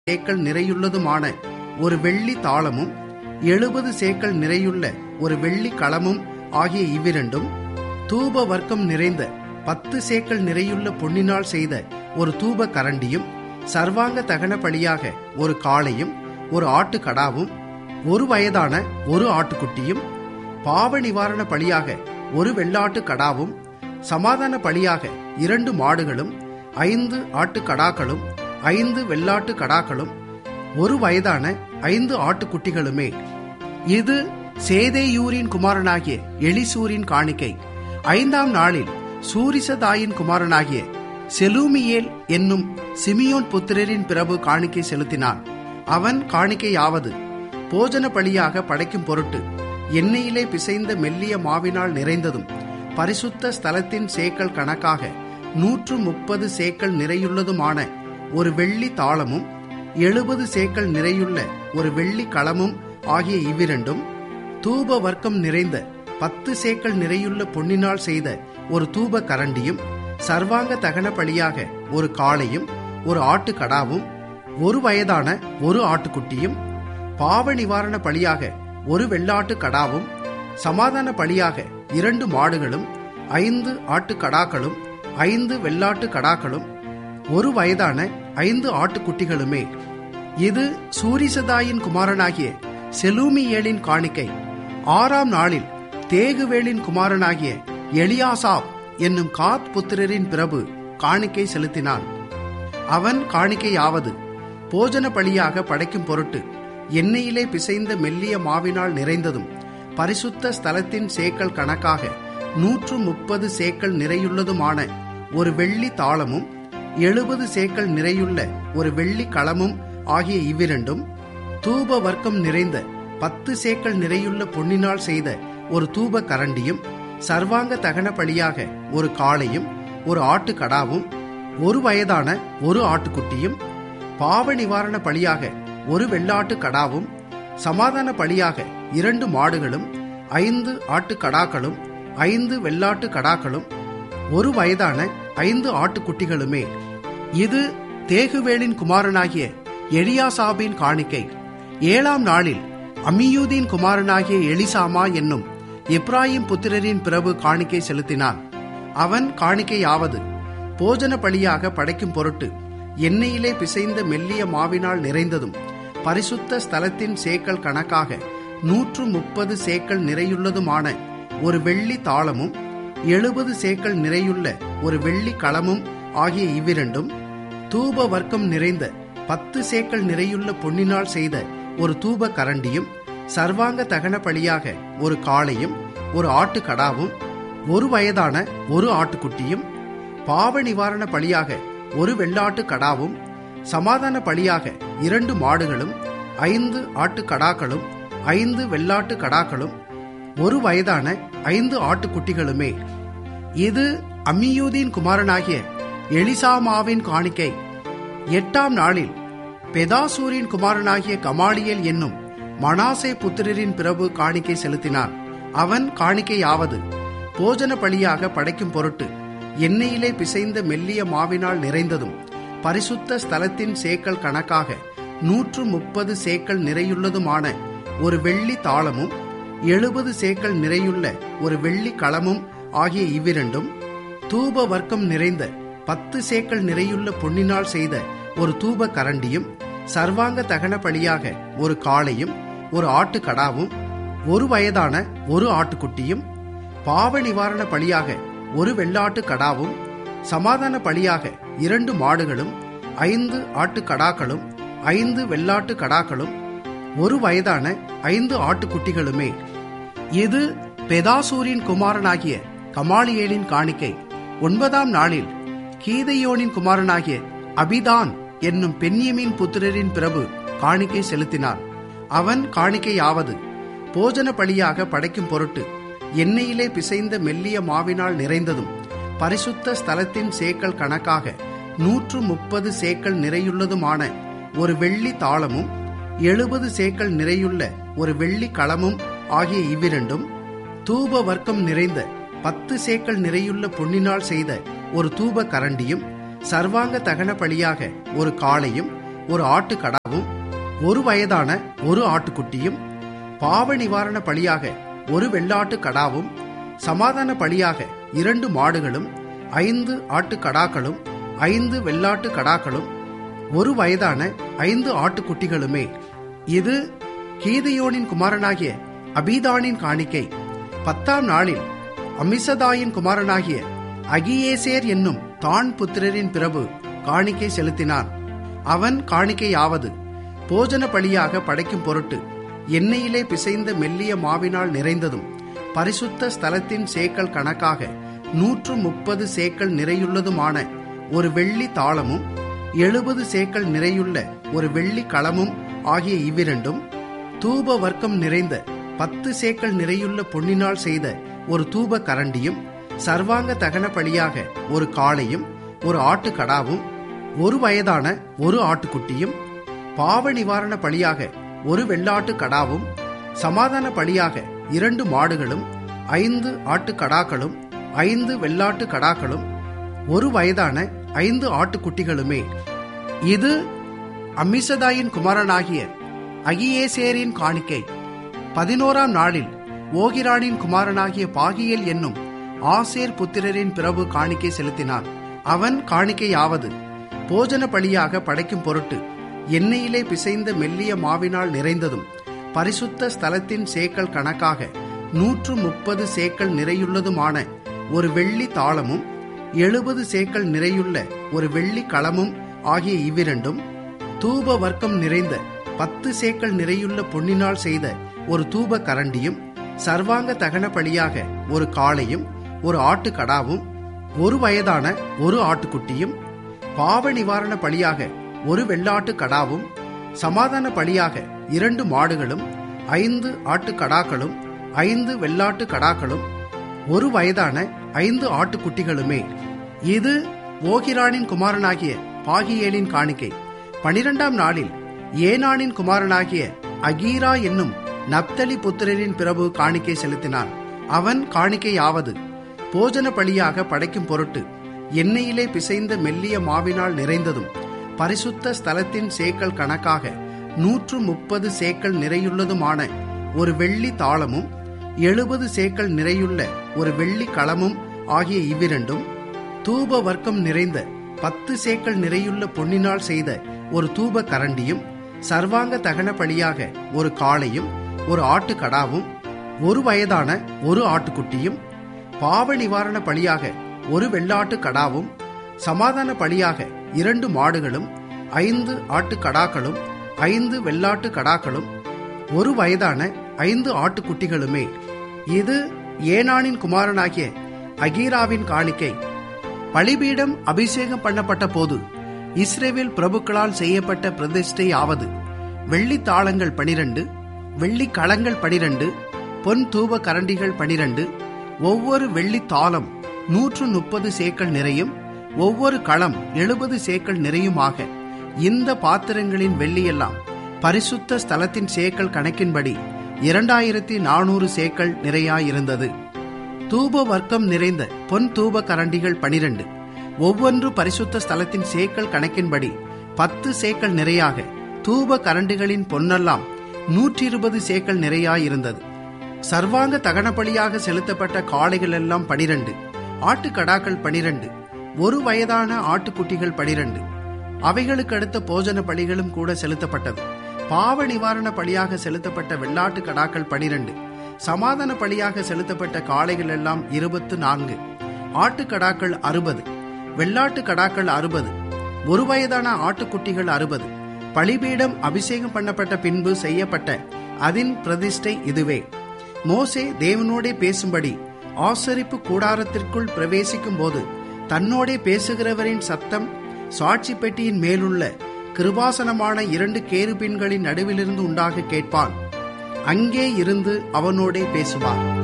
சேக்கல் நிறையுள்ளதுமான ஒரு வெள்ளி தாளமும் எழுபது சேக்கல் நிறையுள்ள ஒரு வெள்ளி களமும் ஆகிய இவ்விரண்டும் தூப வர்க்கம் நிறைந்த பத்து சேக்கல் நிறையுள்ள பொன்னினால் செய்த ஒரு தூப கரண்டியும் சர்வாங்க தகன பலியாக ஒரு காளையும் ஒரு ஆட்டுக்கடாவும் ஒரு வயதான ஒரு ஆட்டுக்குட்டியும் பாவ நிவாரண பலியாக ஒரு வெள்ளாட்டு கடாவும் சமாதான பலியாக இரண்டு மாடுகளும் ஐந்து ஆட்டுக்கடாக்களும் ஐந்து வெள்ளாட்டு கடாக்களும் ஒரு வயதான ஐந்து ஆட்டுக்குட்டிகளுமே இது சேதேயூரின் குமாரனாகிய எலிசூரின் காணிக்கை ஐந்தாம் நாளில் சூரிசதாயின் குமாரனாகிய செலூமியேல் என்னும் சிமியோன் புத்திரரின் பிரபு காணிக்கை செலுத்தினான் அவன் காணிக்கையாவது போஜன பலியாக படைக்கும் பொருட்டு எண்ணெயிலே பிசைந்த மெல்லிய மாவினால் நிறைந்ததும் பரிசுத்த ஸ்தலத்தின் சேக்கல் கணக்காக நூற்று முப்பது சேக்கல் நிறையுள்ளதுமான ஒரு வெள்ளி தாளமும் எழுபது சேக்கல் நிறையுள்ள ஒரு வெள்ளி களமும் ஆகிய இவ்விரண்டும் தூப வர்க்கம் நிறைந்த பத்து சேக்கல் நிறையுள்ள பொன்னினால் செய்த ஒரு தூப கரண்டியும் சர்வாங்க தகன பலியாக ஒரு காளையும் ஒரு ஆட்டுக்கடாவும் ஒரு வயதான ஒரு ஆட்டுக்குட்டியும் பாவ நிவாரண பலியாக ஒரு வெள்ளாட்டு கடாவும் சமாதான பலியாக இரண்டு மாடுகளும் ஐந்து ஆட்டுக்கடாக்களும் ஐந்து வெள்ளாட்டு கடாக்களும் ஒரு வயதான ஐந்து ஆட்டுக்குட்டிகளுமே இது சூரிசதாயின் குமாரனாகிய செலூமியேலின் காணிக்கை ஆறாம் நாளில் தேகுவேலின் குமாரனாகிய எலியாசாப் என்னும் காத் புத்திரரின் பிரபு காணிக்கை செலுத்தினான் அவன் காணிக்கையாவது போஜன பலியாக படைக்கும் பொருட்டு எண்ணெயிலே பிசைந்த மெல்லிய மாவினால் நிறைந்ததும் பரிசுத்த ஸ்தலத்தின் சேக்கல் கணக்காக நூற்று முப்பது சேக்கல் நிறையுள்ளதுமான ஒரு வெள்ளி தாளமும் எழுபது சேக்கல் நிறையுள்ள ஒரு வெள்ளி களமும் ஆகிய இவ்விரண்டும் தூப வர்க்கம் நிறைந்த பத்து சேக்கல் நிறையுள்ள பொன்னினால் செய்த ஒரு தூப கரண்டியும் சர்வாங்க தகன பலியாக ஒரு காளையும் ஒரு ஆட்டுக்கடாவும் ஒரு வயதான ஒரு ஆட்டுக்குட்டியும் பாவ நிவாரண பலியாக ஒரு வெள்ளாட்டு கடாவும் சமாதான பலியாக இரண்டு மாடுகளும் ஐந்து ஆட்டுக்கடாக்களும் ஐந்து வெள்ளாட்டு கடாக்களும் ஒரு வயதான ஐந்து ஆட்டுக்குட்டிகளுமே இது தேகுவேலின் குமாரனாகிய எலியாசாபின் காணிக்கை ஏழாம் நாளில் அமியூதின் குமாரனாகிய எலிசாமா என்னும் எப்ராஹிம் புத்திரரின் பிரபு காணிக்கை செலுத்தினான் அவன் காணிக்கையாவது போஜன பலியாக படைக்கும் பொருட்டு எண்ணெயிலே பிசைந்த மெல்லிய மாவினால் நிறைந்ததும் பரிசுத்த ஸ்தலத்தின் சேக்கல் கணக்காக நூற்று முப்பது சேக்கல் நிறையுள்ளதுமான ஒரு வெள்ளி தாளமும் எழுபது சேக்கல் நிறையுள்ள ஒரு வெள்ளி களமும் ஆகிய இவ்விரண்டும் தூப வர்க்கம் நிறைந்த பத்து சேக்கல் நிறையுள்ள பொன்னினால் செய்த ஒரு தூப கரண்டியும் சர்வாங்க தகன பலியாக ஒரு காளையும் ஒரு ஆட்டுக்கடாவும் ஒரு வயதான ஒரு ஆட்டுக்குட்டியும் பாவ நிவாரண பலியாக ஒரு வெள்ளாட்டு கடாவும் சமாதான பலியாக இரண்டு மாடுகளும் ஐந்து ஆட்டுக்கடாக்களும் ஐந்து வெள்ளாட்டு கடாக்களும் ஒரு வயதான ஐந்து ஆட்டுக்குட்டிகளுமே இது அம்மியூதின் குமாரனாகிய எலிசாமாவின் காணிக்கை எட்டாம் நாளில் பெதாசூரின் குமாரனாகிய கமாலியல் என்னும் மனாசே புத்திரரின் பிரபு காணிக்கை செலுத்தினான் அவன் காணிக்கையாவது போஜன பலியாக படைக்கும் பொருட்டு எண்ணெயிலே பிசைந்த மெல்லிய மாவினால் நிறைந்ததும் பரிசுத்த ஸ்தலத்தின் சேக்கல் கணக்காக நூற்று முப்பது சேக்கல் நிறையுள்ளதுமான ஒரு வெள்ளி தாளமும் எழுபது சேக்கல் நிறையுள்ள ஒரு வெள்ளி களமும் ஆகிய இவ்விரண்டும் தூப வர்க்கம் நிறைந்த பத்து சேக்கல் நிறையுள்ள பொன்னினால் செய்த ஒரு தூப கரண்டியும் சர்வாங்க தகன பலியாக ஒரு காளையும் ஒரு ஆட்டுக்கடாவும் ஒரு வயதான ஒரு ஆட்டுக்குட்டியும் பாவ நிவாரண பலியாக ஒரு வெள்ளாட்டு கடாவும் சமாதான பலியாக இரண்டு மாடுகளும் ஐந்து ஆட்டுக்கடாக்களும் ஐந்து வெள்ளாட்டு கடாக்களும் ஒரு வயதான ஐந்து ஆட்டுக்குட்டிகளுமே இது பெதாசூரின் குமாரனாகிய கமாலியேலின் காணிக்கை ஒன்பதாம் நாளில் கீதையோனின் குமாரனாகிய அபிதான் என்னும் பென்யமின் புத்திரரின் பிரபு காணிக்கை செலுத்தினான் அவன் காணிக்கையாவது போஜன பலியாக படைக்கும் பொருட்டு எண்ணெயிலே பிசைந்த மெல்லிய மாவினால் நிறைந்ததும் பரிசுத்த ஸ்தலத்தின் சேக்கல் கணக்காக நூற்று முப்பது சேக்கல் நிறையுள்ளதுமான ஒரு வெள்ளி தாளமும் எழுபது சேக்கல் நிறையுள்ள ஒரு வெள்ளி களமும் ஆகிய இவ்விரண்டும் தூப வர்க்கம் நிறைந்த பத்து சேக்கல் நிறையுள்ள பொன்னினால் செய்த ஒரு தூப கரண்டியும் சர்வாங்க தகன பலியாக ஒரு காளையும் ஒரு ஆட்டுக்கடாவும் ஒரு வயதான ஒரு ஆட்டுக்குட்டியும் பாவ நிவாரண பலியாக ஒரு வெள்ளாட்டு கடாவும் சமாதான பலியாக இரண்டு மாடுகளும் ஐந்து ஆட்டுக்கடாக்களும் ஐந்து வெள்ளாட்டு கடாக்களும் ஒரு வயதான ஐந்து ஆட்டுக்குட்டிகளுமே இது கீதையோனின் குமாரனாகிய அபீதானின் காணிக்கை பத்தாம் நாளில் அமிசதாயின் குமாரனாகிய அகியேசேர் என்னும் தான் புத்திரரின் பிரபு காணிக்கை செலுத்தினான் அவன் காணிக்கையாவது போஜன பலியாக படைக்கும் பொருட்டு எண்ணெயிலே பிசைந்த மெல்லிய மாவினால் நிறைந்ததும் பரிசுத்த ஸ்தலத்தின் சேக்கல் கணக்காக நூற்று முப்பது சேக்கல் நிறையுள்ளதுமான ஒரு வெள்ளி தாளமும் எழுபது சேக்கல் நிறையுள்ள ஒரு வெள்ளி களமும் ஆகிய இவ்விரண்டும் தூப வர்க்கம் நிறைந்த பத்து சேக்கல் நிறையுள்ள பொன்னினால் செய்த ஒரு தூப கரண்டியும் சர்வாங்க தகன பலியாக ஒரு காளையும் ஒரு ஆட்டுக்கடாவும் ஒரு வயதான ஒரு ஆட்டுக்குட்டியும் பாவ நிவாரண பலியாக ஒரு வெள்ளாட்டு கடாவும் சமாதான பலியாக இரண்டு மாடுகளும் ஐந்து ஆட்டுக்கடாக்களும் ஐந்து வெள்ளாட்டு கடாக்களும் ஒரு வயதான ஐந்து ஆட்டுக்குட்டிகளுமே இது அம்மிசதாயின் குமாரனாகிய அகியேசேரின் காணிக்கை பதினோராம் நாளில் ஓகிரானின் குமாரனாகிய பாகியல் என்னும் ஆசேர் புத்திரரின் பிரபு காணிக்கை செலுத்தினான் அவன் காணிக்கையாவது போஜன பலியாக படைக்கும் பொருட்டு எண்ணெயிலே பிசைந்த மெல்லிய மாவினால் நிறைந்ததும் பரிசுத்த ஸ்தலத்தின் சேக்கல் கணக்காக நூற்று முப்பது சேக்கல் நிறையுள்ளதுமான ஒரு வெள்ளி தாளமும் எழுபது சேக்கல் நிறையுள்ள ஒரு வெள்ளி களமும் ஆகிய இவ்விரண்டும் தூப வர்க்கம் நிறைந்த பத்து சேக்கல் நிறையுள்ள பொன்னினால் செய்த ஒரு தூப கரண்டியும் சர்வாங்க தகன பலியாக ஒரு காளையும் ஒரு ஆட்டுக்கடாவும் ஒரு வயதான ஒரு ஆட்டுக்குட்டியும் பாவ நிவாரண பலியாக ஒரு வெள்ளாட்டு கடாவும் சமாதான பலியாக இரண்டு மாடுகளும் ஐந்து ஆட்டுக்கடாக்களும் ஐந்து வெள்ளாட்டு கடாக்களும் ஒரு வயதான ஐந்து ஆட்டுக்குட்டிகளுமே இது ஓகிரானின் குமாரனாகிய பாகியேலின் காணிக்கை பனிரெண்டாம் நாளில் ஏனானின் குமாரனாகிய அகீரா என்னும் நப்தலி புத்திரரின் பிரபு காணிக்கை செலுத்தினான் அவன் காணிக்கையாவது போஜன பலியாக படைக்கும் பொருட்டு எண்ணெயிலே பிசைந்த மெல்லிய மாவினால் நிறைந்ததும் பரிசுத்த ஸ்தலத்தின் சேக்கல் கணக்காக நூற்று முப்பது சேக்கல் நிறையுள்ளதுமான ஒரு வெள்ளி தாளமும் எழுபது சேக்கல் நிறையுள்ள ஒரு வெள்ளி களமும் ஆகிய இவ்விரண்டும் தூப வர்க்கம் நிறைந்த பத்து சேக்கல் நிறையுள்ள பொன்னினால் செய்த ஒரு தூப கரண்டியும் சர்வாங்க தகன பலியாக ஒரு காளையும் ஒரு ஆட்டுக்கடாவும் ஒரு வயதான ஒரு ஆட்டுக்குட்டியும் பாவ நிவாரண பலியாக ஒரு வெள்ளாட்டு கடாவும் சமாதான பலியாக இரண்டு மாடுகளும் ஐந்து ஆட்டுக்கடாக்களும் ஐந்து வெள்ளாட்டு கடாக்களும் ஒரு வயதான ஐந்து ஆட்டுக்குட்டிகளுமே இது ஏனானின் குமாரனாகிய அகீராவின் காணிக்கை பலிபீடம் அபிஷேகம் பண்ணப்பட்ட போது இஸ்ரேவேல் பிரபுக்களால் செய்யப்பட்ட பிரதிஷ்டை ஆவது வெள்ளி தாளங்கள் பனிரெண்டு வெள்ளி களங்கள் பனிரெண்டு பொன் தூப கரண்டிகள் பனிரெண்டு ஒவ்வொரு வெள்ளி தாளம் நூற்று முப்பது சேக்கல் நிறையும் ஒவ்வொரு களம் எழுபது சேக்கல் நிறையுமாக இந்த பாத்திரங்களின் வெள்ளியெல்லாம் பரிசுத்த ஸ்தலத்தின் சேக்கல் கணக்கின்படி இரண்டாயிரத்தி நானூறு சேக்கல் நிறையாயிருந்தது தூப வர்க்கம் நிறைந்த பொன் தூப கரண்டிகள் பனிரெண்டு ஒவ்வொன்று பரிசுத்த ஸ்தலத்தின் சேக்கல் கணக்கின்படி பத்து சேக்கல் நிறையாக தூப கரண்டிகளின் பொன்னெல்லாம் நூற்றி இருபது சேக்கல் நிறையாயிருந்தது சர்வாங்க தகனபலியாக செலுத்தப்பட்ட காளைகள் எல்லாம் பனிரெண்டு ஆட்டுக்கடாக்கள் பனிரெண்டு ஒரு வயதான ஆட்டுக்குட்டிகள் பனிரெண்டு அவைகளுக்கு அடுத்த போஜன பலிகளும் கூட செலுத்தப்பட்டது பாவ நிவாரண பலியாக செலுத்தப்பட்ட வெள்ளாட்டு கடாக்கள் பனிரெண்டு சமாதான பலியாக செலுத்தப்பட்ட காளைகள் எல்லாம் இருபத்து நான்கு ஆட்டுக்கடாக்கள் அறுபது வெள்ளாட்டு கடாக்கள் அறுபது ஒரு வயதான ஆட்டுக்குட்டிகள் அறுபது பலிபீடம் அபிஷேகம் பண்ணப்பட்ட பின்பு செய்யப்பட்ட அதின் பிரதிஷ்டை இதுவே மோசே தேவனோடே பேசும்படி ஆசரிப்பு கூடாரத்திற்குள் பிரவேசிக்கும் போது தன்னோடே பேசுகிறவரின் சத்தம் சாட்சி பெட்டியின் மேலுள்ள கிருபாசனமான இரண்டு கேருபீன்களின் நடுவிலிருந்து உண்டாக கேட்பான் அங்கே இருந்து அவனோடே பேசுவார்